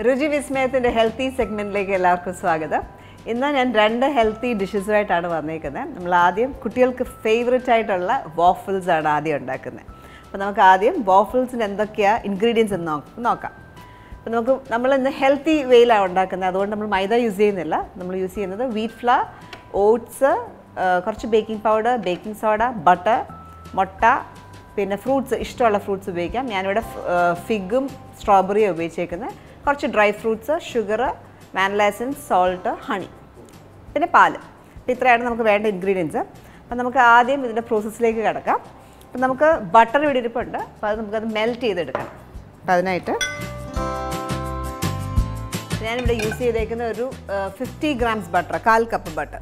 രുചി വിസ്മയത്തിൻ്റെ ഹെൽത്തി സെഗ്മെൻറ്റിലേക്ക് എല്ലാവർക്കും സ്വാഗതം ഇന്ന് ഞാൻ രണ്ട് ഹെൽത്തി ഡിഷസുമായിട്ടാണ് വന്നേക്കുന്നത് നമ്മൾ ആദ്യം കുട്ടികൾക്ക് ഫേവററ്റ് ആയിട്ടുള്ള വാഫിൾസ് ആണ് ആദ്യം ഉണ്ടാക്കുന്നത് അപ്പോൾ നമുക്ക് ആദ്യം വാഫിൾസിന് എന്തൊക്കെയാണ് ഇൻഗ്രീഡിയൻസ് എന്ന് നോ- നോക്കാം അപ്പോൾ നമുക്ക് നമ്മൾ ഇന്ന് ഹെൽത്തി വേയിലാണ് ഉണ്ടാക്കുന്നത് അതുകൊണ്ട് നമ്മൾ മൈദ യൂസ് ചെയ്യുന്നില്ല നമ്മൾ യൂസ് ചെയ്യുന്നത് വീറ്റ് ഫ്ലവർ ഓട്സ് കുറച്ച് baking powder baking soda butter മുട്ട പിന്നെ ഫ്രൂട്ട്സ് ഇഷ്ടമുള്ള ഫ്രൂട്ട്സ് ഉപയോഗിക്കാം ഞാനിവിടെ ഫിഗും സ്ട്രോബെറിയും ഉപയോഗിച്ചേക്കുന്നത് കുറച്ച് dry fruits sugar vanilla essence salt honey പിന്നെ പാല് അപ്പോൾ ഇത്രയാണ് നമുക്ക് വേണ്ട ഇൻഗ്രീഡിയൻസ് അപ്പം നമുക്ക് ആദ്യം ഇതിൻ്റെ പ്രോസസ്സിലേക്ക് കിടക്കാം അപ്പം നമുക്ക് ബട്ടർ ഇവിടെ ഇരിപ്പുണ്ട് അപ്പോൾ അത് നമുക്കത് മെൽറ്റ് ചെയ്തെടുക്കണം അപ്പം അതിനായിട്ട് ഞാനിവിടെ യൂസ് ചെയ്തേക്കുന്ന ഒരു ഫിഫ്റ്റി ഗ്രാംസ് ബട്ടർ കാൽ കപ്പ് ബട്ടർ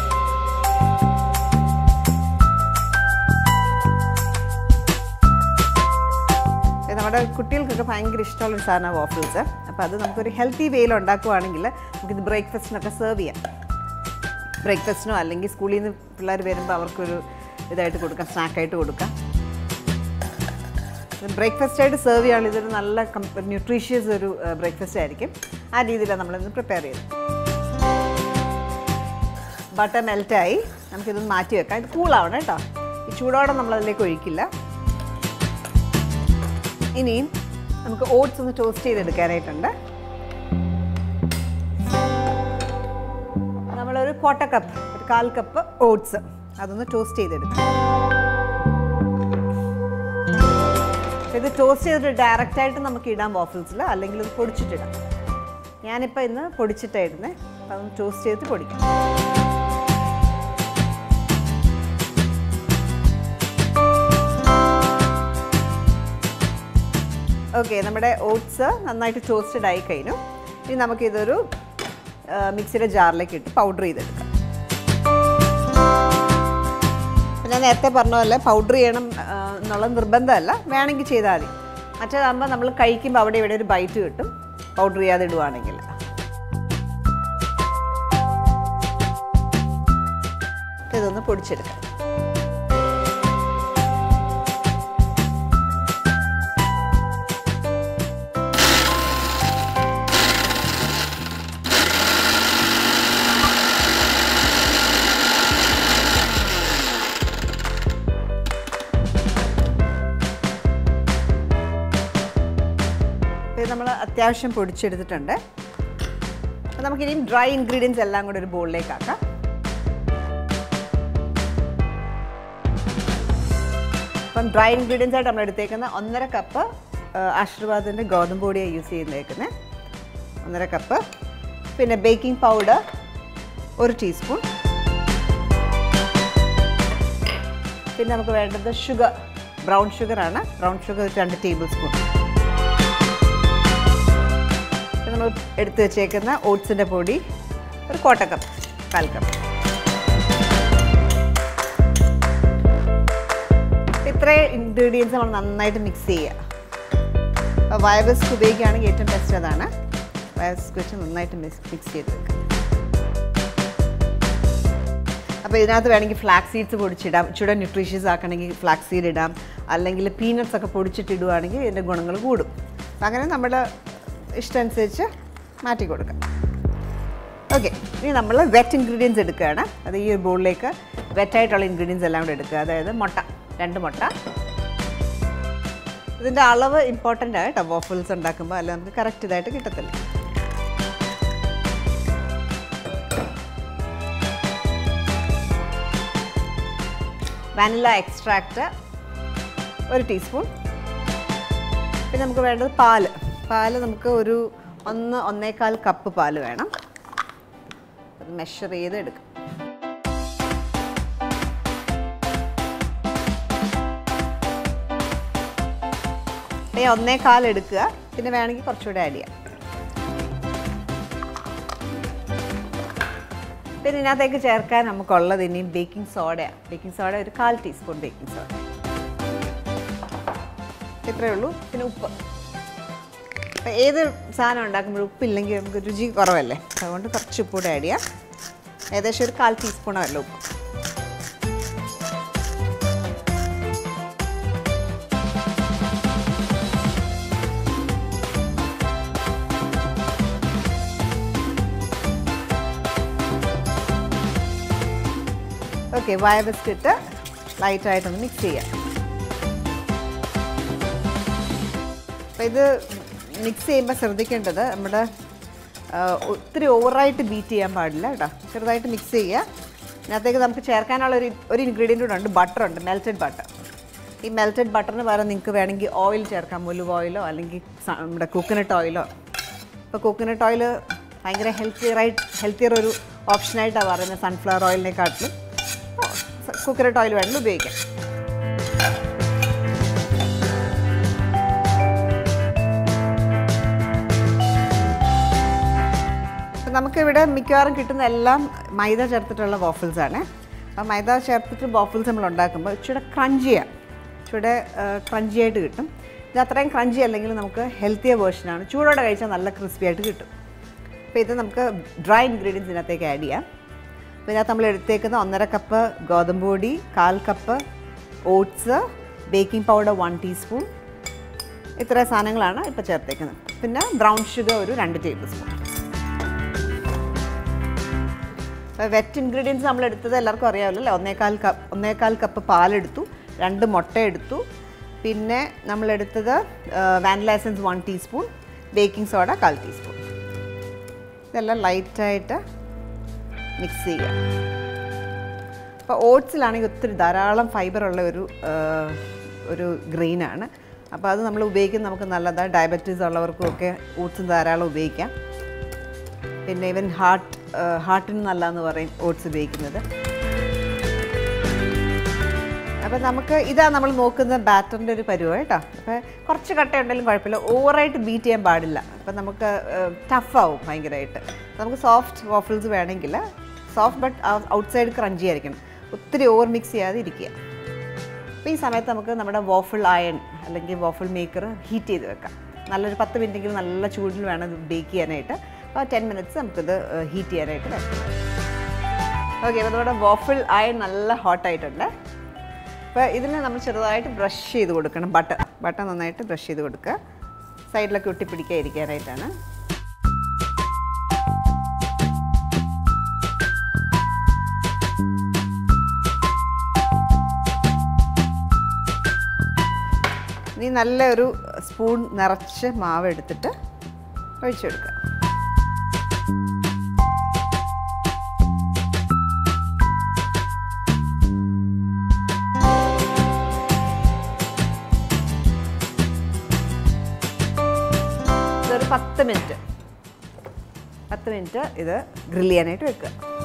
ഇത് നമ്മുടെ കുട്ടികൾക്കൊക്കെ ഭയങ്കര ഇഷ്ടമുള്ളൊരു സാധനമാണ് വാഫിൾസ് അപ്പോൾ അത് നമുക്കൊരു ഹെൽത്തി വേയിൽ ഉണ്ടാക്കുവാണെങ്കിൽ നമുക്കിത് ബ്രേക്ക്ഫാസ്റ്റിനൊക്കെ സെർവ് ചെയ്യാം ബ്രേക്ക്ഫാസ്റ്റിനോ അല്ലെങ്കിൽ സ്കൂളിൽ നിന്ന് പിള്ളേർ വരുമ്പോൾ അവർക്കൊരു ഇതായിട്ട് കൊടുക്കാം സ്നാക്കായിട്ട് കൊടുക്കാം ബ്രേക്ക്ഫാസ്റ്റ് ആയിട്ട് സെർവ് ചെയ്യുകയാണെങ്കിൽ ഇതൊരു നല്ല ന്യൂട്രീഷ്യസ് ഒരു ബ്രേക്ക്ഫാസ്റ്റ് ആയിരിക്കും ആ രീതിയിലാണ് നമ്മളിന്ന് പ്രിപ്പയർ ചെയ്തത് ബട്ടർ മെൽറ്റായി നമുക്കിതൊന്ന് മാറ്റി വെക്കാം ഇത് കൂളാവണം കേട്ടോ ഈ ചൂടോടെ നമ്മളതിലേക്ക് ഒഴിക്കില്ല ഇനിയും നമുക്ക് ഓട്സ് ഒന്ന് ടോസ്റ്റ് ചെയ്തെടുക്കാനായിട്ടുണ്ട് നമ്മളൊരു ക്വാർട്ടർ കപ്പ് ഒരു കാൽ കപ്പ് ഓട്സ് അതൊന്ന് ടോസ്റ്റ് ചെയ്തെടുക്കാം ഇത് ടോസ്റ്റ് ചെയ്തിട്ട് ഡയറക്റ്റ് ആയിട്ട് നമുക്ക് ഇടാം വാഫിൾസിൽ അല്ലെങ്കിൽ ഇത് പൊടിച്ചിട്ടിടാം ഞാനിപ്പോൾ ഇന്ന് പൊടിച്ചിട്ടായിരുന്നേ അപ്പം അതൊന്ന് ടോസ്റ്റ് ചെയ്തിട്ട് പൊടിക്കാം ഓക്കെ നമ്മുടെ ഓട്സ് നന്നായിട്ട് ടോസ്റ്റഡ് ആയി കഴിഞ്ഞു ഇനി നമുക്കിതൊരു ആ, മിക്സിയുടെ ജാറിലേക്ക് ഇട്ട് പൗഡർ ചെയ്തെടുക്കാം അപ്പോൾ ഞാൻ നേരത്തെ പറഞ്ഞ പോലെ പൗഡർ ചെയ്യണം ആ, എന്നുള്ള നിർബന്ധമല്ല വേണമെങ്കിൽ ചെയ്താൽ മതി മറ്റേതാകുമ്പോൾ നമ്മൾ കഴിക്കുമ്പോൾ അവിടെ ഇവിടെ ഒരു ബൈറ്റ് കിട്ടും പൗഡർ ചെയ്യാതെ ഇടുവാണെങ്കിൽ ഇതൊന്ന് പൊടിച്ചെടുക്കാം ഇത് നമ്മൾ അത്യാവശ്യം പൊടിച്ചെടുത്തിട്ടുണ്ട് അപ്പോൾ നമുക്കിനി ഡ്രൈ ഇൻഗ്രീഡിയൻസ് എല്ലാം കൂടെ ഒരു ബോളിലേക്ക് ആക്കാം അപ്പം ഡ്രൈ ഇൻഗ്രീഡിയൻസ് ആയിട്ട് നമ്മൾ എടുത്തേക്കുന്ന ഒന്നര കപ്പ് ആശീർവാദിൻ്റെ ഗോതമ്പ് പൊടിയാണ് യൂസ് ചെയ്തേക്കുന്നത് ഒന്നര കപ്പ് പിന്നെ ബേക്കിംഗ് പൗഡർ ഒരു ടീസ്പൂൺ പിന്നെ നമുക്ക് വേണ്ടത് ഷുഗർ ബ്രൗൺ ഷുഗറാണ് ബ്രൗൺ ഷുഗർ രണ്ട് ടേബിൾ സ്പൂൺ പിന്നെ നമ്മൾ എടുത്തു വെച്ചേക്കുന്ന ഓട്സിൻ്റെ പൊടി ഒരു കോട്ട കപ്പ് കാൽ കപ്പ് ഇത്രയും ഇൻഗ്രീഡിയൻസ് നമ്മൾ നന്നായിട്ട് മിക്സ് ചെയ്യുക അപ്പോൾ വയബസ്ക് ഉപയോഗിക്കുകയാണെങ്കിൽ ഏറ്റവും ബെസ്റ്റ് അതാണ് വയബസ്ക് വെച്ച് നന്നായിട്ട് മിക്സ് മിക്സ് ചെയ്ത് വെക്കുക അപ്പോൾ ഇതിനകത്ത് വേണമെങ്കിൽ ഫ്ലാക്സ് സീഡ്സ് പൊടിച്ചിടാം ഇച്ചിരി ന്യൂട്രീഷ്യസ് ആക്കണമെങ്കിൽ ഫ്ലാക്സ് സീഡ് ഇടാം അല്ലെങ്കിൽ പീനട്സ് ഒക്കെ പൊടിച്ചിട്ട് ഇടുവാണെങ്കിൽ ഇതിൻ്റെ ഗുണങ്ങൾ കൂടും അപ്പം അങ്ങനെ നമ്മുടെ ഇഷ്ടമനുസരിച്ച് മാറ്റി കൊടുക്കാം ഓക്കെ ഇനി നമ്മൾ വെറ്റ് ഇൻഗ്രീഡിയൻസ് എടുക്കുകയാണ് അത് ഈ ഒരു ബോളിലേക്ക് വെറ്റായിട്ടുള്ള ഇൻഗ്രീഡിയൻസ് എല്ലാം കൂടെ എടുക്കുക അതായത് മുട്ട രണ്ട് മുട്ട ഇതിൻ്റെ അളവ് ഇമ്പോർട്ടൻ്റ് ആണ് കേട്ടോ വോഫിൾസ് ഉണ്ടാക്കുമ്പോൾ അല്ല നമുക്ക് കറക്റ്റ് ഇതായിട്ട് കിട്ടത്തില്ല വാനില എക്സ്ട്രാക്റ്റ് ഒരു ടീസ്പൂൺ പിന്നെ നമുക്ക് വേണ്ടത് പാല് പാല് നമുക്ക് ഒരു ഒന്ന് ഒന്നേകാൽ കപ്പ് പാല് വേണം അത് മെഷർ ചെയ്ത് എടുക്കാം ഈ ഒന്നേകാൽ എടുക്കുക പിന്നെ വേണമെങ്കിൽ കുറച്ചുകൂടെ ആഡ് ചെയ്യാം പിന്നെ ഇതിനകത്തേക്ക് ചേർക്കാൻ നമുക്കുള്ളത് ഇനിയും ബേക്കിംഗ് സോഡയാണ് ബേക്കിംഗ് സോഡ ഒരു കാൽ ടീസ്പൂൺ ബേക്കിംഗ് സോഡ ഇത്രയേ ഉള്ളൂ പിന്നെ ഉപ്പ് അപ്പോൾ ഏത് സാധനം ഉണ്ടാക്കുമ്പോഴും ഉപ്പില്ലെങ്കിൽ നമുക്ക് രുചി കുറവല്ലേ അതുകൊണ്ട് കുറച്ച് ഉപ്പ് കൂടെ ആഡ് ചെയ്യാം ഏകദേശം ഒരു കാൽ ടീസ്പൂണോ അല്ല ഉപ്പ് ഓക്കെ വായ ബിസ്ക്കറ്റ് ലൈറ്റായിട്ടൊന്ന് മിക്സ് ചെയ്യാം അപ്പോൾ ഇത് മിക്സ് ചെയ്യുമ്പോൾ ശ്രദ്ധിക്കേണ്ടത് നമ്മുടെ ആ, ഒത്തിരി ഓവറായിട്ട് ബീറ്റ് ചെയ്യാൻ പാടില്ല കേട്ടോ ചെറുതായിട്ട് മിക്സ് ചെയ്യുക ഇതിനകത്തേക്ക് നമുക്ക് ചേർക്കാനുള്ള ഒരു ഒരു ഇൻഗ്രീഡിയൻ്റ് കൂടെ ഉണ്ട് ബട്ടർ ഉണ്ട് മെൽറ്റഡ് ബട്ടർ ഈ മെൽറ്റഡ് ബട്ടറിന് പകരം നിങ്ങൾക്ക് വേണമെങ്കിൽ ഓയിൽ ചേർക്കാം ഒലിവ് ഓയിലോ അല്ലെങ്കിൽ സ- നമ്മുടെ കോക്കനട്ട് ഓയിലോ ഇപ്പോൾ കോക്കനട്ട് ഓയിൽ ഭയങ്കര ഹെൽത്തിയറായിട്ട് ഹെൽത്തിയർ ഒരു ഓപ്ഷനായിട്ടാണ് പറയുന്നത് സൺഫ്ലവർ ഓയിലിനെക്കാട്ടിലും കോക്കനട്ട് ഓയിൽ വേണമെങ്കിൽ ഉപയോഗിക്കാം അപ്പം നമുക്കിവിടെ മിക്കവാറും കിട്ടുന്ന എല്ലാം മൈദ ചേർത്തിട്ടുള്ള വാഫിൾസ് ആണ് അപ്പം മൈദ ചേർത്തിട്ട് വാഫിൾസ് നമ്മൾ ഉണ്ടാക്കുമ്പോൾ ഇച്ചിരി ക്രഞ്ചിയാണ് ഇച്ചിരി ക്രഞ്ചി ആയിട്ട് കിട്ടും ഇത് അത്രയും ക്രഞ്ചി അല്ലെങ്കിൽ നമുക്ക് ഹെൽത്തിയ വേർഷനാണ് ചൂടോടെ കഴിച്ചാൽ നല്ല ക്രിസ്പി ആയിട്ട് കിട്ടും അപ്പോൾ ഇത് നമുക്ക് ഡ്രൈ ഇൻഗ്രീഡിയൻസ് ഇതിനകത്തേക്ക് ആഡ് ചെയ്യാം അപ്പോൾ ഇതിനകത്ത് നമ്മൾ എടുത്തേക്കുന്ന ഒന്നര കപ്പ് ഗോതമ്പ് പൊടി കാൽ cup oats baking powder one teaspoon ഇത്ര സാധനങ്ങളാണ് ഇപ്പോൾ ചേർത്തേക്കുന്നത് പിന്നെ ബ്രൗൺ ഷുഗർ ഒരു രണ്ട് ടേബിൾ സ്പൂൺ വെറ്റ് ഇൻഗ്രീഡിയൻസ് നമ്മൾ എടുത്തത് എല്ലാവർക്കും അറിയാമല്ലോ അല്ലേ ഒന്നേകാൽ കപ്പ് ഒന്നേകാൽ കപ്പ് പാലെടുത്തു രണ്ട് മുട്ട എടുത്തു പിന്നെ നമ്മളെടുത്തത് vanilla essence one teaspoon baking soda കാൽ ടീസ്പൂൺ ഇതെല്ലാം ലൈറ്റായിട്ട് മിക്സ് ചെയ്യുക അപ്പോൾ ഓട്സിലാണെങ്കിൽ ഒത്തിരി ധാരാളം ഫൈബറുള്ള ഒരു ആ, ഒരു ഗ്രെയിനാണ് അപ്പോൾ അത് നമ്മൾ ഉപയോഗിക്കുന്നത് നമുക്ക് നല്ലതാണ് ഡയബറ്റീസ് ഉള്ളവർക്കും ഒക്കെ ഓട്സ് ധാരാളം ഉപയോഗിക്കാം പിന്നെ ഇവൻ ഹാർട്ട് ഹാർട്ടിന് നല്ലതെന്ന് പറയും ഓട്സ് ഉപയോഗിക്കുന്നത് അപ്പോൾ നമുക്ക് ഇതാ നമ്മൾ നോക്കുന്ന ബാറ്ററിൻ്റെ ഒരു പരുവം കേട്ടോ അപ്പോൾ കുറച്ച് കട്ടയുണ്ടെങ്കിലും കുഴപ്പമില്ല ഓവറായിട്ട് ബീറ്റ് ചെയ്യാൻ പാടില്ല അപ്പോൾ നമുക്ക് ടഫാവും ഭയങ്കരമായിട്ട് നമുക്ക് സോഫ്റ്റ് വാഫിൾസ് വേണമെങ്കിൽ സോഫ്റ്റ് ബട്ട് ഔട്ട്സൈഡ് ക്രഞ്ചി ആയിരിക്കണം ഒത്തിരി ഓവർ മിക്സ് ചെയ്യാതെ ഇരിക്കുക അപ്പോൾ ഈ സമയത്ത് നമുക്ക് നമ്മുടെ വാഫിൾ അയൺ അല്ലെങ്കിൽ വാഫിൾ മേക്കർ ഹീറ്റ് ചെയ്ത് വെക്കാം നല്ലൊരു പത്ത് മിനിറ്റെങ്കിലും നല്ല ചൂടിൽ വേണം ഇത് ബേക്ക് ചെയ്യാനായിട്ട് അപ്പോൾ ടെൻ മിനിറ്റ്സ് നമുക്കിത് ഹീറ്റ് ചെയ്യാനായിട്ട് വെക്കാം ഓക്കെ അപ്പോൾ നമ്മുടെ വാഫിൾ അയൺ നല്ല ഹോട്ടായിട്ടുണ്ട് അപ്പോൾ ഇതിന് നമ്മൾ ചെറുതായിട്ട് ബ്രഷ് ചെയ്ത് കൊടുക്കണം ബട്ടർ ബട്ടർ നന്നായിട്ട് ബ്രഷ് ചെയ്ത് കൊടുക്കുക സൈഡിലൊക്കെ ഒട്ടിപ്പിടിക്കാതിരിക്കാനായിട്ടാണ് ഇനി നല്ലൊരു സ്പൂൺ നിറച്ച് മാവ് എടുത്തിട്ട് ഒഴിച്ചെടുക്കുക ഇതൊരു പത്ത് മിനിറ്റ് പത്ത് മിനിറ്റ് ഇത് ഗ്രില്ല് ചെയ്യാനായിട്ട് വെക്കുക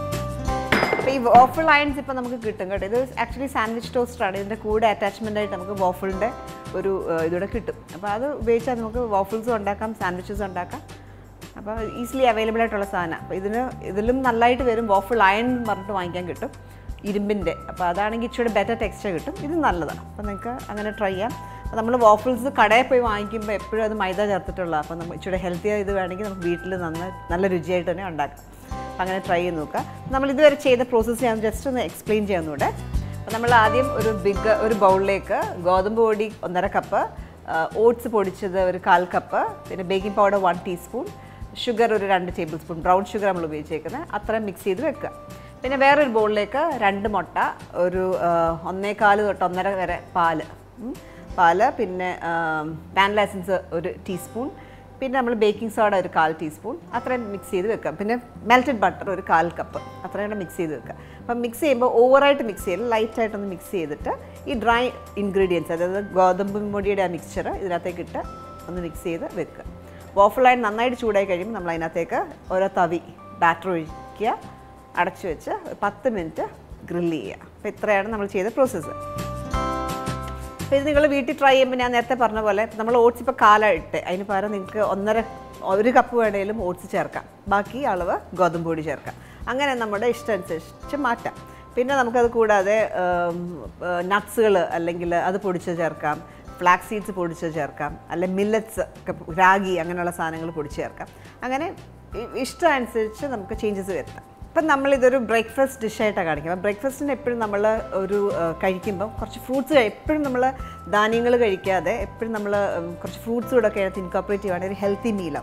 അപ്പോൾ ഈ വോഫിൾ അയൺസ് ഇപ്പോൾ നമുക്ക് കിട്ടും കേട്ടോ ഇത് ആക്ച്വലി സാൻഡ്വിച്ച് ടോസ്റ്ററാണ് ഇതിൻ്റെ കൂടെ അറ്റാച്ച്മെൻ്റ് ആയിട്ട് നമുക്ക് വോഫിളിൻ്റെ ഒരു ഏഹ്, ഇതൂടെ കിട്ടും അപ്പോൾ അത് ഉപയോഗിച്ചാൽ നമുക്ക് വോഫിൾസും ഉണ്ടാക്കാം സാൻഡ്വിച്ചസ് ഉണ്ടാക്കാം അപ്പോൾ ഈസിലി അവൈലബിൾ ആയിട്ടുള്ള സാധനം അപ്പോൾ ഇതിന് ഇതിലും നല്ലതായിട്ട് വരും വോഫിൾ അയൺ പറഞ്ഞിട്ട് വാങ്ങിക്കാൻ കിട്ടും ഇരുമ്പിൻ്റെ അപ്പോൾ അതാണെങ്കിൽ ഇച്ചിരി ബെറ്റർ ടെക്സ്ചർ കിട്ടും ഇത് നല്ലതാണ് അപ്പോൾ നിങ്ങൾക്ക് അങ്ങനെ ട്രൈ ചെയ്യാം അപ്പോൾ നമ്മൾ വാഫിൾസ് കടയിൽ പോയി വാങ്ങിക്കുമ്പോൾ എപ്പോഴും അത് മൈദ ചേർത്തിട്ടുള്ള അപ്പോൾ നമ്മൾ ഇച്ചിരി ഹെൽത്തി ഇത് വേണമെങ്കിൽ നമുക്ക് വീട്ടിൽ നന്ന നല്ല രുചിയായിട്ട് തന്നെ ഉണ്ടാക്കാം അപ്പോൾ അങ്ങനെ ട്രൈ ചെയ്ത് നോക്കുക നമ്മൾ ഇതുവരെ ചെയ്ത പ്രോസസ്സ് ഞാൻ ജസ്റ്റ് ഒന്ന് എക്സ്പ്ലെയിൻ ചെയ്യാവുന്നൂടെ അപ്പോൾ നമ്മൾ ആദ്യം ഒരു ബിഗ് ഒരു ബൗളിലേക്ക് ഗോതമ്പ് പൊടി ഒന്നര കപ്പ് ഓട്സ് പൊടിച്ചത് ഒരു കാൽ കപ്പ് പിന്നെ baking powder one teaspoon sugar ഒരു രണ്ട് ടേബിൾ സ്പൂൺ ബ്രൗൺ ഷുഗർ നമ്മൾ ഉപയോഗിച്ചേക്കുന്നത് അത്രയും മിക്സ് ചെയ്ത് വെക്കുക പിന്നെ വേറൊരു ബൗളിലേക്ക് രണ്ട് മുട്ട ഒരു ആ, ഒന്നേകാല് തൊട്ട് ഒന്നര വരെ പാല് ഉം. പാല് പിന്നെ വാനില എസൻസ് ഒരു ടീസ്പൂൺ പിന്നെ നമ്മൾ ബേക്കിംഗ് സോഡ ഒരു കാൽ ടീസ്പൂൺ അത്രയും മിക്സ് ചെയ്ത് വെക്കാം പിന്നെ മെൽറ്റഡ് ബട്ടർ ഒരു കാൽ കപ്പ് അത്രയും കൂടെ മിക്സ് ചെയ്ത് വെക്കുക അപ്പം മിക്സ് ചെയ്യുമ്പോൾ ഓവറായിട്ട് മിക്സ് ചെയ്യില്ല ലൈറ്റായിട്ടൊന്ന് മിക്സ് ചെയ്തിട്ട് ഈ ഡ്രൈ ഇൻഗ്രീഡിയൻസ് അതായത് ഗോതമ്പ് പൊടിയുടെ ആ മിക്സ്ചർ ഇതിനകത്തേക്ക് ഇട്ട് ഒന്ന് മിക്സ് ചെയ്ത് വെക്കുക വോഫിളായിട്ട് നന്നായിട്ട് ചൂടായി കഴിയുമ്പോൾ നമ്മൾ അതിനകത്തേക്ക് ഓരോ തവി ബാറ്റർ ഒഴിക്കുക അടച്ചു വെച്ച് ഒരു പത്ത് മിനിറ്റ് ഗ്രില്ല് ചെയ്യുക അപ്പോൾ ഇത്രയാണ് നമ്മൾ ചെയ്ത പ്രോസസ്സ് അപ്പോൾ ഇത് നിങ്ങൾ വീട്ടിൽ ട്രൈ ചെയ്യുമ്പോൾ ഞാൻ നേരത്തെ പറഞ്ഞ പോലെ നമ്മൾ ഓട്സ് ഇപ്പോൾ കാലായിട്ട് അതിന് പകരം നിങ്ങൾക്ക് ഒന്നര ഒരു കപ്പ് വേണേലും ഓട്സ് ചേർക്കാം ബാക്കി അളവ് ഗോതമ്പ് പൊടി ചേർക്കാം അങ്ങനെ നമ്മുടെ ഇഷ്ടം അനുസരിച്ച് മാറ്റാം പിന്നെ നമുക്കത് കൂടാതെ നട്ട്സുകൾ അല്ലെങ്കിൽ അത് പൊടിച്ച് ചേർക്കാം ഫ്ലാക്സ് സീഡ്സ് പൊടിച്ച് ചേർക്കാം അല്ലെ മില്ലറ്റ്സ് ഒക്കെ രാഗി അങ്ങനെയുള്ള സാധനങ്ങൾ പൊടിച്ച് ചേർക്കാം അങ്ങനെ ഇ- ഇഷ്ടം അനുസരിച്ച് നമുക്ക് ചേഞ്ചസ് വരുത്താം ഇപ്പം നമ്മളിതൊരു ബ്രേക്ക്ഫാസ്റ്റ് ഡിഷായിട്ടാണ് കാണിക്കുക ബ്രേക്ക്ഫാസ്റ്റിന് എപ്പോഴും നമ്മൾ ഒരു കഴിക്കുമ്പോൾ കുറച്ച് ഫ്രൂട്ട്സ് എപ്പോഴും നമ്മൾ ധാന്യങ്ങൾ കഴിക്കാതെ എപ്പോഴും നമ്മൾ കുറച്ച് ഫ്രൂട്ട്സ് കൂടെ ഒക്കെ അതിനകത്ത് ഇൻകോപ്പറേറ്റ് ചെയ്യുവാണെങ്കിൽ ഒരു ഹെൽത്തി മീലാണ്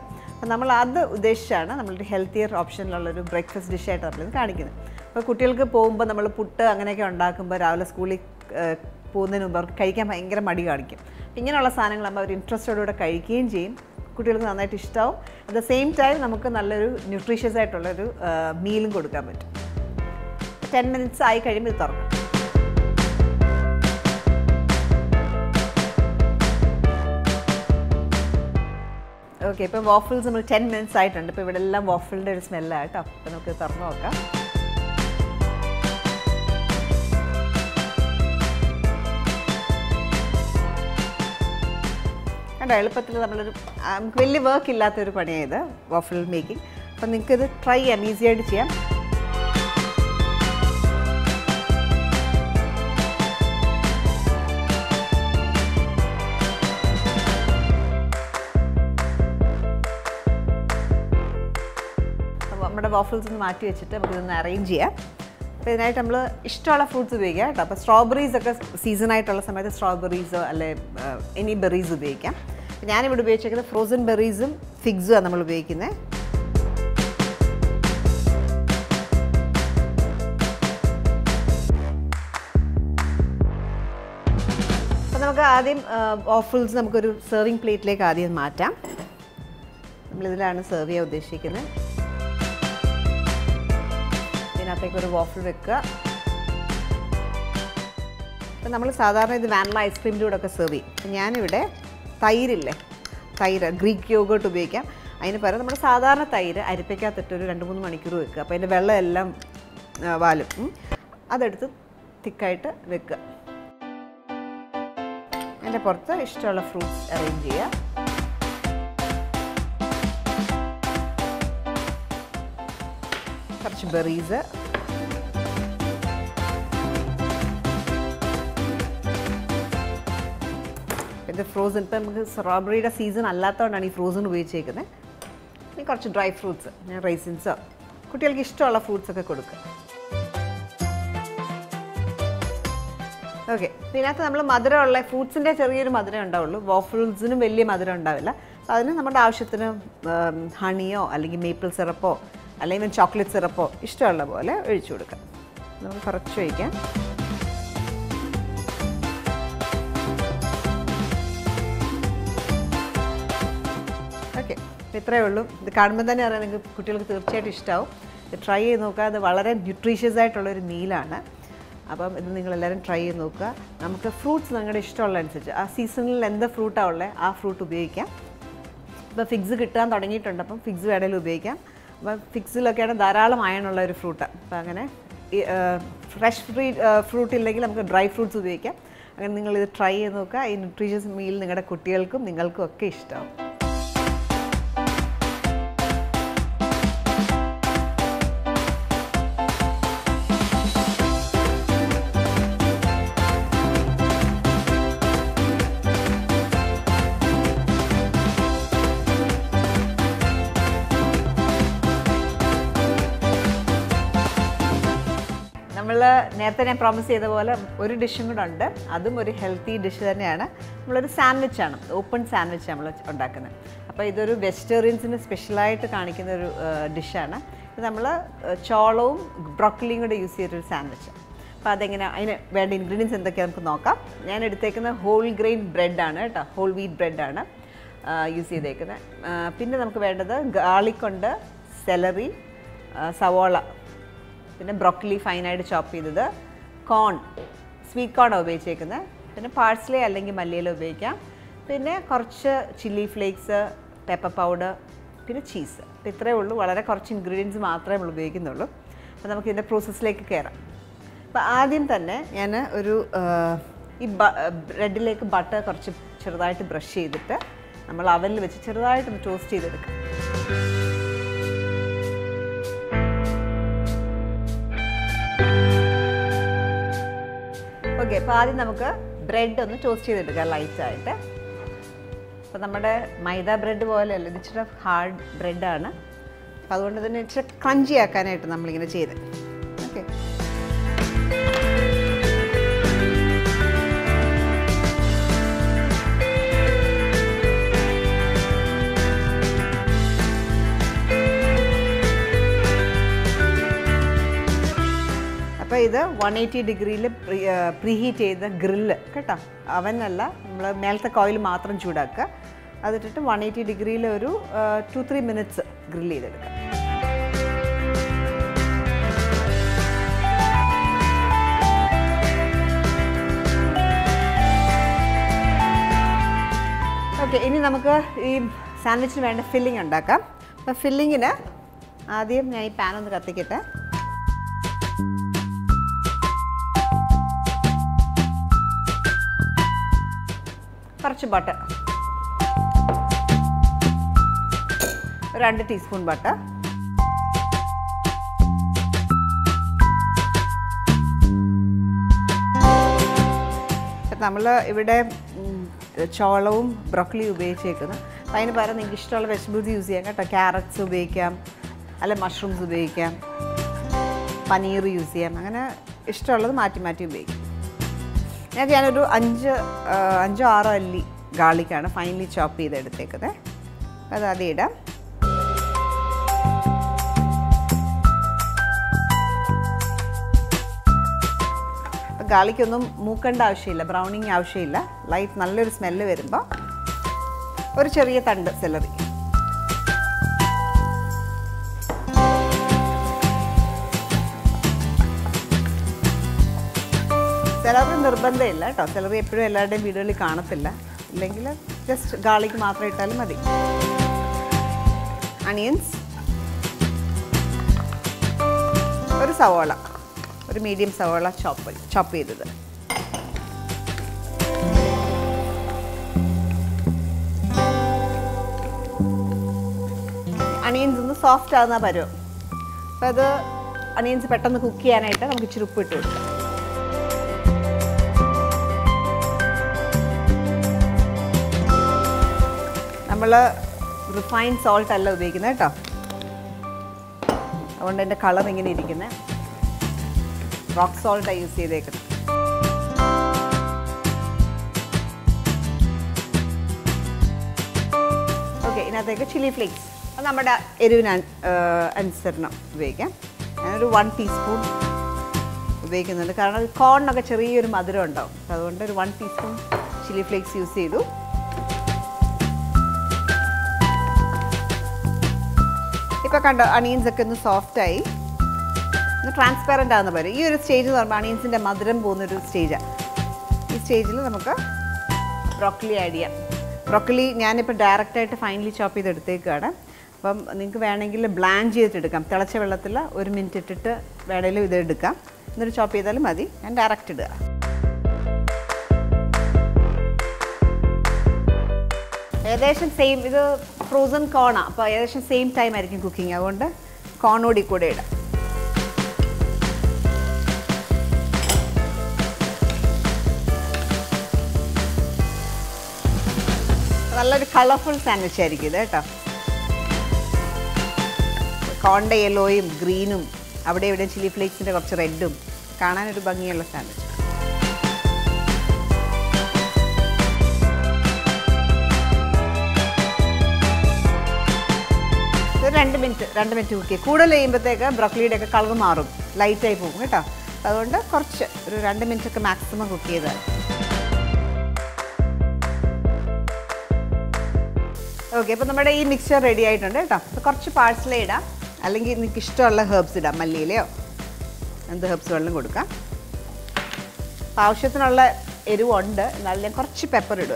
അപ്പോൾ നമ്മൾ അത് ഉദ്ദേശിച്ചാണ് നമ്മളൊരു ഹെൽത്തിയർ ഓപ്ഷനിലുള്ളൊരു ബ്രേക്ക്ഫാസ്റ്റ് ഡിഷായിട്ട് നമ്മളിത് കാണിക്കുന്നത് അപ്പോൾ കുട്ടികൾക്ക് പോകുമ്പോൾ നമ്മൾ പുട്ട് അങ്ങനെയൊക്കെ ഉണ്ടാക്കുമ്പോൾ രാവിലെ സ്കൂളിൽ ഏഹ്, പോകുന്നതിന് മുമ്പ് അവർക്ക് കഴിക്കാൻ ഭയങ്കര മടി കാണിക്കും അപ്പോൾ ഇങ്ങനെയുള്ള സാധനങ്ങളാകുമ്പോൾ അവർ ഇൻട്രസ്റ്റോടുകൂടെ കഴിക്കുകയും ചെയ്യും കുട്ടികൾക്ക് നന്നായിട്ട് ഇഷ്ടമാവും അറ്റ് ദ സെയിം ടൈം നമുക്ക് നല്ലൊരു ന്യൂട്രീഷ്യസ് ആയിട്ടുള്ളൊരു മീലും കൊടുക്കാൻ പറ്റും ടെൻ മിനിറ്റ്സ് ആയി കഴിയുമ്പോൾ ഇത് തുറക്കും ഓക്കെ ഇപ്പോൾ വാഫിൾസ് നമ്മൾ ടെൻ മിനിറ്റ്സ് ആയിട്ടുണ്ട് ഇപ്പോൾ ഇവിടെ എല്ലാം വാഫിളിൻ്റെ ഒരു സ്മെല്ലാണ് കേട്ടോ അപ്പോൾ നമുക്ക് തുറന്ന് നോക്കാം കണ്ടോ എളുപ്പത്തിൽ നമ്മളൊരു ആ, നമുക്ക് വലിയ വർക്ക് ഇല്ലാത്തൊരു പണിയാണ് ഇത് വാഫിൾ മേക്കിംഗ് അപ്പം നിങ്ങൾക്കിത് ട്രൈ ചെയ്യാം ഈസി ആയിട്ട് ചെയ്യാം അപ്പോൾ നമ്മുടെ വാഫിൾസ് ഒന്ന് മാറ്റി വെച്ചിട്ട് നമുക്കിതൊന്ന് അറേഞ്ച് ചെയ്യാം അപ്പോൾ ഇതിനായിട്ട് നമ്മൾ ഇഷ്ടമുള്ള ഫ്രൂട്ട്സ് ഉപയോഗിക്കാം കേട്ടോ അപ്പോൾ സ്ട്രോബെറീസ് ഒക്കെ സീസൺ ആയിട്ടുള്ള സമയത്ത് സ്ട്രോബെറീസോ അല്ലെ എനി ബെറീസ് ഉപയോഗിക്കാം അപ്പോൾ ഞാനിവിടെ ഉപയോഗിച്ചേക്കുന്നത് ഫ്രോസൺ ബെറീസും ഫിഗ്സും ആണ് നമ്മൾ ഉപയോഗിക്കുന്നത് അപ്പോൾ നമുക്ക് ആദ്യം വാഫിൾസ് നമുക്കൊരു സെർവിങ് പ്ലേറ്റിലേക്ക് ആദ്യം മാറ്റാം നമ്മളിതിലാണ് സെർവ് ചെയ്യാൻ ഉദ്ദേശിക്കുന്നത് ഇതിനകത്തേക്ക് ഒരു വാഫിൾ വെക്കുക അപ്പം നമ്മൾ സാധാരണ ഇത് വാനില ഐസ്ക്രീമിൻ്റെ കൂടെ ഒക്കെ സെർവ് ചെയ്യും അപ്പം ഞാനിവിടെ തൈരില്ലേ തൈര് ഗ്രീക്ക് യോഗോട്ട് ഉപയോഗിക്കാം അതിന് പകരം നമ്മുടെ സാധാരണ തൈര് അരിപ്പയ്ക്കകത്തിട്ട് ഒരു രണ്ട് മൂന്ന് മണിക്കൂർ വെക്കുക അപ്പോൾ അതിൻ്റെ വെള്ളം എല്ലാം ആ, വാലും ഉം. അതെടുത്ത് തിക്കായിട്ട് വെക്കുക അതിൻ്റെ പുറത്ത് ഇഷ്ടമുള്ള ഫ്രൂട്ട്സ് അറേഞ്ച് ചെയ്യുക കുറച്ച് ബെറീസ് ഇത് ഫ്രോസൺ ഇപ്പം നമുക്ക് സ്ട്രോബെറിയുടെ സീസൺ അല്ലാത്തതുകൊണ്ടാണ് ഈ ഫ്രോസൺ ഉപയോഗിച്ചേക്കുന്നത് ഇനി കുറച്ച് ഡ്രൈ ഫ്രൂട്ട്സ് ഞാൻ റൈസിൻസോ കുട്ടികൾക്ക് ഇഷ്ടമുള്ള ഫ്രൂട്ട്സ് ഒക്കെ കൊടുക്കുക ഓക്കെ ഇതിനകത്ത് നമ്മൾ മധുരമുള്ള ഫ്രൂട്ട്സിൻ്റെ ചെറിയൊരു മധുരം ഉണ്ടാവുള്ളൂ വാഫിൾസിനും വലിയ മധുരം ഉണ്ടാവില്ല അപ്പോൾ അതിന് നമ്മുടെ ആവശ്യത്തിന് ഹണിയോ അല്ലെങ്കിൽ മേപ്പിൾ സിറപ്പോ അല്ലെങ്കിൽ ചോക്ലേറ്റ് സിറപ്പോ ഇഷ്ടമുള്ള പോലെ ഒഴിച്ചു കൊടുക്കാം നമുക്ക് കുറച്ച് ഒഴിക്കാം ഓക്കെ ഇത്രയേ ഉള്ളൂ ഇത് കാണുമ്പോൾ തന്നെ അറിയാം നിങ്ങൾക്ക് കുട്ടികൾക്ക് തീർച്ചയായിട്ടും ഇഷ്ടമാവും ഇത് ട്രൈ ചെയ്ത് നോക്കുക അത് വളരെ ന്യൂട്രീഷ്യസ് ആയിട്ടുള്ളൊരു മീലാണ് അപ്പം ഇത് നിങ്ങളെല്ലാവരും ട്രൈ ചെയ്ത് നോക്കുക നമുക്ക് ഫ്രൂട്ട്സ് നിങ്ങളുടെ ഇഷ്ടമുള്ള അനുസരിച്ച് ആ സീസണിൽ എന്ത് ഫ്രൂട്ടാണ് ഉള്ളത് ആ ഫ്രൂട്ട് ഉപയോഗിക്കാം ഇപ്പോൾ ഫിക്സ് കിട്ടാൻ തുടങ്ങിയിട്ടുണ്ട് അപ്പം ഫിക്സ് വേണമെങ്കിലും ഉപയോഗിക്കാം അപ്പം ഫിക്സിലൊക്കെയാണ് ധാരാളം അയണുള്ള ഒരു ഫ്രൂട്ടാണ് അപ്പം അങ്ങനെ ഫ്രഷ് ഫ്രീ ഫ്രൂട്ട് ഇല്ലെങ്കിൽ നമുക്ക് ഡ്രൈ ഫ്രൂട്ട്സ് ഉപയോഗിക്കാം അങ്ങനെ നിങ്ങളിത് ട്രൈ ചെയ്ത് നോക്കുക ഈ ന്യൂട്രീഷ്യസ് മീൽ നിങ്ങളുടെ കുട്ടികൾക്കും നിങ്ങൾക്കും ഒക്കെ ഇഷ്ടമാവും നമ്മൾ നേരത്തെ ഞാൻ പ്രോമിസ് ചെയ്ത പോലെ ഒരു ഡിഷും കൂടെ ഉണ്ട് അതും ഒരു ഹെൽത്തി ഡിഷ് തന്നെയാണ് നമ്മളൊരു സാൻഡ്വിച്ചാണ് ഓപ്പൺ സാൻഡ്വിച്ച് നമ്മൾ ഉണ്ടാക്കുന്നത് അപ്പോൾ ഇതൊരു വെജിറ്റേറിയൻസിന് സ്പെഷ്യലായിട്ട് കാണിക്കുന്ന ഒരു ഡിഷാണ് ഇത് നമ്മൾ ചോളവും ബ്രോക്കലിയും കൂടെ യൂസ് ചെയ്തൊരു സാൻഡ്വിച്ച് അപ്പോൾ അതെങ്ങനെ അതിന് വേണ്ട ഇൻഗ്രീഡിയൻസ് എന്തൊക്കെയാണ് നമുക്ക് നോക്കാം ഞാൻ എടുത്തേക്കുന്ന ഹോൾ ഗ്രെയിൻ ബ്രെഡാണ് കേട്ടോ ഹോൾ വീറ്റ് ബ്രെഡാണ് യൂസ് ചെയ്തേക്കുന്നത് ആ, പിന്നെ നമുക്ക് വേണ്ടത് ഗാർലിക് ഉണ്ട് സെലറി സവോള പിന്നെ ബ്രോക്കലി ഫൈനായിട്ട് ചോപ്പ് ചെയ്തത് കോൺ സ്വീറ്റ് കോൺ ഉപയോഗിച്ചേക്കുന്നത് പിന്നെ പാഴ്സ്ലി അല്ലെങ്കിൽ മല്ലിയില ഉപയോഗിക്കാം പിന്നെ കുറച്ച് ചില്ലി ഫ്ലേക്സ് പെപ്പർ പൗഡർ പിന്നെ ചീസ് അപ്പോൾ ഇത്രയേ ഉള്ളൂ വളരെ കുറച്ച് ഇൻഗ്രീഡിയൻസ് മാത്രമേ നമ്മൾ ഉപയോഗിക്കുന്നുള്ളൂ അപ്പോൾ നമുക്ക് ഇതിൻ്റെ പ്രോസസ്സിലേക്ക് കയറാം അപ്പോൾ ആദ്യം തന്നെ ഞാൻ ഒരു ആ, ഈ ബ്രെഡിലേക്ക് ബട്ടർ കുറച്ച് ചെറുതായിട്ട് ബ്രഷ് ചെയ്തിട്ട് നമ്മൾ അവനിൽ വെച്ച് ചെറുതായിട്ടൊന്ന് ടോസ്റ്റ് ചെയ്തെടുക്കാം ഓക്കെ അപ്പോൾ ആദ്യം നമുക്ക് ബ്രെഡ് ഒന്ന് ടോസ്റ്റ് ചെയ്തെടുക്കാം ലൈറ്റായിട്ട് അപ്പോൾ നമ്മുടെ മൈദ ബ്രെഡ് പോലെയല്ല ഇത് ഇച്ചിരി ഹാർഡ് ബ്രെഡാണ് അപ്പോൾ അതുകൊണ്ട് തന്നെ ഇച്ചിരി ക്രഞ്ചി ആക്കാനായിട്ട് നമ്മളിങ്ങനെ ചെയ്ത് ഓക്കെ അപ്പോൾ ഇത് വൺ എയ്റ്റി ഡിഗ്രിയിൽ പ്രീ ഹീറ്റ് ചെയ്ത ഗ്രില്ല് കേട്ടോ അവനല്ല നമ്മൾ മേലത്തെ കോയിൽ മാത്രം ചൂടാക്കുക അതിട്ടിട്ട് വൺ എയ്റ്റി ഡിഗ്രിയിൽ ഒരു ടു ത്രീ മിനിറ്റ്സ് ഗ്രില്ല് ചെയ്തെടുക്കുക ഓക്കെ ഇനി നമുക്ക് ഈ സാൻഡ്വിച്ചിന് വേണ്ട ഫില്ലിംഗ് ഉണ്ടാക്കാം അപ്പോൾ ഫില്ലിങ്ങിന് ആദ്യം ഞാൻ ഈ പാൻ ഒന്ന് കത്തിക്കട്ടെ കുറച്ച് ബട്ടർ രണ്ട് ടീസ്പൂൺ ബട്ടർ നമ്മൾ ഇവിടെ ഉം, ചോളവും ബ്രോക്കലി ഉപയോഗിച്ചേക്കുന്നത് അപ്പം അതിന് പകരം നിങ്ങൾക്ക് ഇഷ്ടമുള്ള വെജിറ്റബിൾസ് യൂസ് ചെയ്യാം കേട്ടോ ക്യാരറ്റ്സ് ഉപയോഗിക്കാം അല്ല മഷ്റൂംസ് ഉപയോഗിക്കാം പനീർ യൂസ് ചെയ്യാം അങ്ങനെ ഇഷ്ടമുള്ളത് മാറ്റി മാറ്റി ഉപയോഗിക്കാം ഞാൻ ഞാനൊരു അഞ്ച് ആ, അഞ്ചോ ആറോ അല്ലി ഗാർലിക്കാണ് ഫൈനലി ചോപ്പ് ചെയ്ത് എടുത്തേക്കുന്നത് അത് ആദ്യം ഇടാം അപ്പം ഗാർലിക്കൊന്നും മൂക്കേണ്ട ആവശ്യമില്ല ബ്രൗണിങ് ആവശ്യമില്ല ലൈറ്റ് നല്ലൊരു സ്മെല്ല് വരുമ്പോൾ ഒരു ചെറിയ തണ്ട് സെലറി സെലറി നിർബന്ധമില്ല കേട്ടോ സെലറി എപ്പോഴും എല്ലാവരുടെയും വീടുകളിൽ കാണത്തില്ല ഇല്ലെങ്കിൽ ജസ്റ്റ് ഗാർലിക് മാത്രം ഇട്ടാലും മതി അണിയൻസ് ഒരു സവോള ഒരു മീഡിയം സവോള ചോപ്പ് ചോപ്പ് ചെയ്തത് അണിയൻസ് ഒന്ന് സോഫ്റ്റ് ആകുന്ന പരുവം അപ്പോൾ അത് അണിയൻസ് പെട്ടെന്ന് കുക്ക് ചെയ്യാനായിട്ട് നമുക്ക് ഇച്ചിരി ഉപ്പ് ഇട്ട് കൊടുക്കാം നമ്മൾ റിഫൈൻഡ് സോൾട്ട് അല്ല ഉപയോഗിക്കുന്നത് കേട്ടോ അതുകൊണ്ട് എൻ്റെ കളർ ഇങ്ങനെ ഇരിക്കുന്നത് റോക്ക് സോൾട്ടാണ് യൂസ് ചെയ്തേക്കുന്നത് ഓക്കെ ഇതിനകത്തേക്ക് ചില്ലി ഫ്ലേക്സ് അത് നമ്മുടെ എരിവിന് അൻ- ഏഹ് അനുസരണം ഉപയോഗിക്കാം ഞാനൊരു വൺ ടീസ്പൂൺ ഉപയോഗിക്കുന്നുണ്ട് കാരണം കോണിനൊക്കെ ചെറിയൊരു മധുരം ഉണ്ടാവും അപ്പോൾ അതുകൊണ്ട് ഒരു one teaspoon chilli flakes use ചെയ്തു ഇപ്പോൾ കണ്ടോ അണിയൻസ് ഒക്കെ ഒന്ന് സോഫ്റ്റായി ഒന്ന് ട്രാൻസ്പാരൻ്റ് ആകുന്ന പോലെ ഈ ഒരു സ്റ്റേജ് എന്ന് പറയുമ്പോൾ അണിയൻസിൻ്റെ മധുരം പോകുന്നൊരു സ്റ്റേജാണ് ഈ സ്റ്റേജിൽ നമുക്ക് ബ്രോക്കലി ആഡ് ചെയ്യാം ബ്രോക്കലി ഞാനിപ്പോൾ ഡയറക്റ്റായിട്ട് ഫൈനലി ചോപ്പ് ചെയ്ത് എടുത്തേക്കാണ് അപ്പം നിങ്ങൾക്ക് വേണമെങ്കിൽ ബ്ലാൻഡ് ചെയ്തിട്ട് എടുക്കാം തിളച്ച വെള്ളത്തിൽ ഒരു മിനിറ്റ് ഇട്ടിട്ട് വേണമെങ്കിലും ഇത് എടുക്കാം എന്നിട്ട് ചോപ്പ് ചെയ്താലും മതി ഞാൻ ഡയറക്റ്റ് ഇടുക ഏകദേശം സെയിം ഇത് ഫ്രോസൺ കോണാണ് അപ്പോൾ ഏകദേശം സെയിം ടൈം ആയിരിക്കും കുക്കിംഗ് അതുകൊണ്ട് കോണോടി കൂടെ ഇടാം നല്ലൊരു കളർഫുൾ സാൻഡ്വിച്ച് ആയിരിക്കും ഇത് കേട്ടോ കോണ്ട യെല്ലോയും ഗ്രീനും അവിടെ ഇവിടെ ചില്ലി ഫ്ലേക്സിൻ്റെ കുറച്ച് റെഡും കാണാനൊരു ഭംഗിയുള്ള സാൻഡ്വിച്ച് ഇത് രണ്ട് മിനിറ്റ് രണ്ട് മിനിറ്റ് കുക്ക് ചെയ്യും കൂടുതൽ ചെയ്യുമ്പോഴത്തേക്ക് ബ്രോക്കലിയുടെ ഒക്കെ കളർ മാറും ലൈറ്റായി പോകും കേട്ടോ അതുകൊണ്ട് കുറച്ച് ഒരു രണ്ട് മിനിറ്റ് ഒക്കെ മാക്സിമം കുക്ക് ചെയ്താൽ ഓക്കെ അപ്പോൾ നമ്മുടെ ഈ മിക്സ്ചർ റെഡി ആയിട്ടുണ്ട് കേട്ടോ അപ്പോൾ കുറച്ച് പാഴ്സലേ ഇടാം അല്ലെങ്കിൽ നിങ്ങൾക്ക് ഇഷ്ടമുള്ള ഹെർബ്സ് ഇടാം മല്ലിയിലയോ എന്ത് ഹെർബ്സ് വെള്ളം കൊടുക്കാം അപ്പോൾ ആവശ്യത്തിനുള്ള എരിവുണ്ട് എന്നാലും ഞാൻ കുറച്ച് പെപ്പർ ഇടുക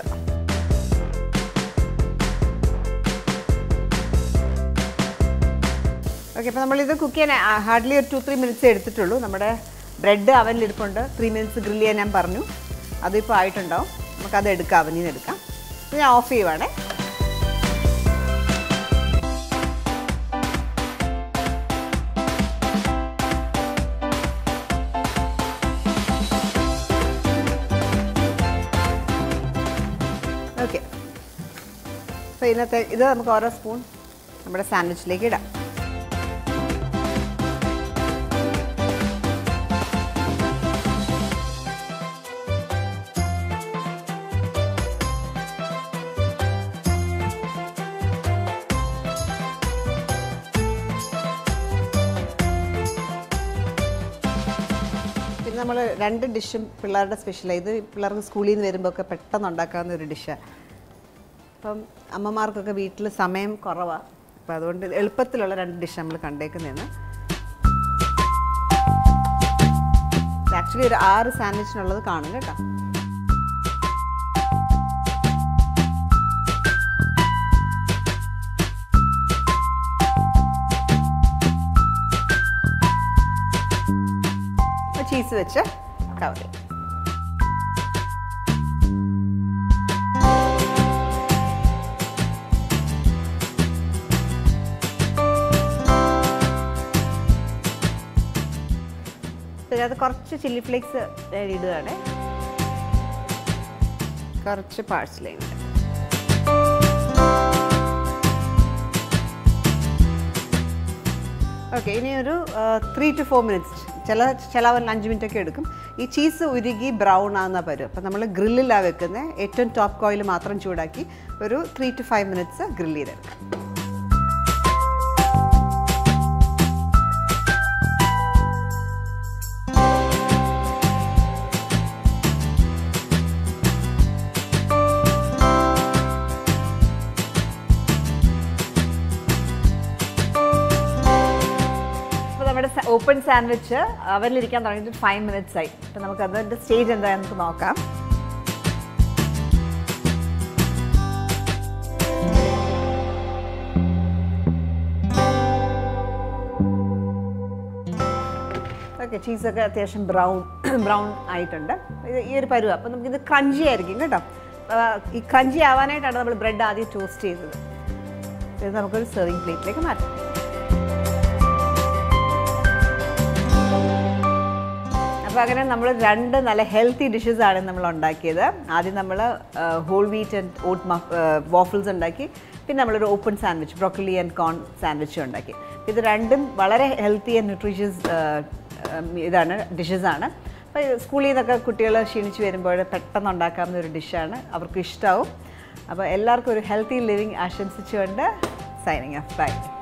ഓക്കെ അപ്പോൾ നമ്മളിത് കുക്ക് ചെയ്യാൻ ഹാർഡ്ലി ഒരു ടു ത്രീ മിനിറ്റ്സ് എടുത്തിട്ടുള്ളൂ നമ്മുടെ ബ്രെഡ് അവനിലിരിപ്പുണ്ട് ത്രീ മിനിറ്റ്സ് ഗ്രില്ല് ചെയ്യാൻ ഞാൻ പറഞ്ഞു അതിപ്പോൾ ആയിട്ടുണ്ടാവും നമുക്കത് എടുക്കാം അവനിൽ നിന്ന് എടുക്കാം ഇത് ഞാൻ ഓഫ് ചെയ്യുവാണേ ഓക്കെ അപ്പോൾ ഇന്നത്തെ ഇത് നമുക്ക് ഓരോ സ്പൂൺ നമ്മുടെ സാൻഡ്വിച്ചിലേക്ക് ഇടാം നമ്മൾ രണ്ട് ഡിഷും പിള്ളേരുടെ സ്പെഷ്യലാണ് ഇത് പിള്ളേർക്ക് സ്കൂളിൽ നിന്ന് വരുമ്പോൾ ഒക്കെ പെട്ടെന്ന് ഉണ്ടാക്കാവുന്ന ഒരു ഡിഷാണ് അപ്പം അമ്മമാർക്കൊക്കെ വീട്ടിൽ സമയം കുറവാണ് അപ്പം അതുകൊണ്ട് എളുപ്പത്തിലുള്ള രണ്ട് ഡിഷ് നമ്മൾ കണ്ടേക്കുന്നതെന്ന് ആക്ച്വലി ഒരു ആറ് സാൻഡ്വിച്ചിനുള്ളത് കാണും കേട്ടോ ചീസ് വെച്ച് കവർ ചെയ്യും ഇതിനകത്ത് കുറച്ച് ചില്ലി ഫ്ലേക്സ് ഇടുകയാണ് കുറച്ച് പാഴ്സലൈൻ ഓക്കെ ഇനി ഒരു ത്രീ ടു ഫോർ മിനിറ്റ്സ് ചില ചില ഒരു അഞ്ച് മിനിറ്റ് ഒക്കെ എടുക്കും ഈ ചീസ് ഉരുകി ബ്രൗൺ ആകുന്ന പരും അപ്പം നമ്മൾ ഗ്രില്ലിലാണ് വെക്കുന്നത് ഏറ്റവും ടോപ്പ് കോയിൽ മാത്രം ചൂടാക്കി ഒരു three to five minutes grill ചെയ്തെടുക്കാം അപ്പോൾ നമ്മുടെ ഓപ്പൺ സാൻഡ്വിച്ച് അവരിലിരിക്കാൻ തുടങ്ങിയിട്ട് ഫൈവ് മിനിറ്റ്സ് ആയി അപ്പോൾ നമുക്ക് അതിൻ്റെ സ്റ്റേജ് എന്താണെന്ന് നമുക്ക് നോക്കാം ഓക്കെ ചീസൊക്കെ അത്യാവശ്യം ബ്രൗൺ ബ്രൗൺ ആയിട്ടുണ്ട് ഇത് ഈ ഒരു പരുവ അപ്പോൾ നമുക്കിത് ക്രഞ്ചി ആയിരിക്കും കേട്ടോ ആ, ഈ ക്രഞ്ചി ആവാനായിട്ടാണ് നമ്മൾ ബ്രെഡ് ആദ്യം ടോസ്റ്റ് ചെയ്തത് ഇത് നമുക്കൊരു സെർവിങ് പ്ലേറ്റിലേക്ക് മാറ്റാം അപ്പോൾ അങ്ങനെ നമ്മൾ രണ്ട് നല്ല ഹെൽത്തി ഡിഷസ് ആണ് നമ്മൾ ഉണ്ടാക്കിയത് ആദ്യം നമ്മൾ whole wheat and oat waffles ഉണ്ടാക്കി പിന്നെ നമ്മളൊരു open sandwich broccoli and corn സാൻഡ്വിച്ചും ഉണ്ടാക്കി ഇത് രണ്ടും വളരെ ഹെൽത്തി ആൻഡ് ന്യൂട്രീഷ്യസ് ഇതാണ് ഡിഷസ് ആണ് അപ്പോൾ സ്കൂളിൽ നിന്നൊക്കെ കുട്ടികൾ ക്ഷീണിച്ച് വരുമ്പോൾ പെട്ടെന്ന് ഉണ്ടാക്കാവുന്ന ഒരു ഡിഷാണ് അവർക്ക് ഇഷ്ടമാവും അപ്പോൾ എല്ലാവർക്കും ഒരു ഹെൽത്തി ലിവിങ് ആശംസിച്ചുകൊണ്ട് സൈനിങ് ഓഫ് ബൈ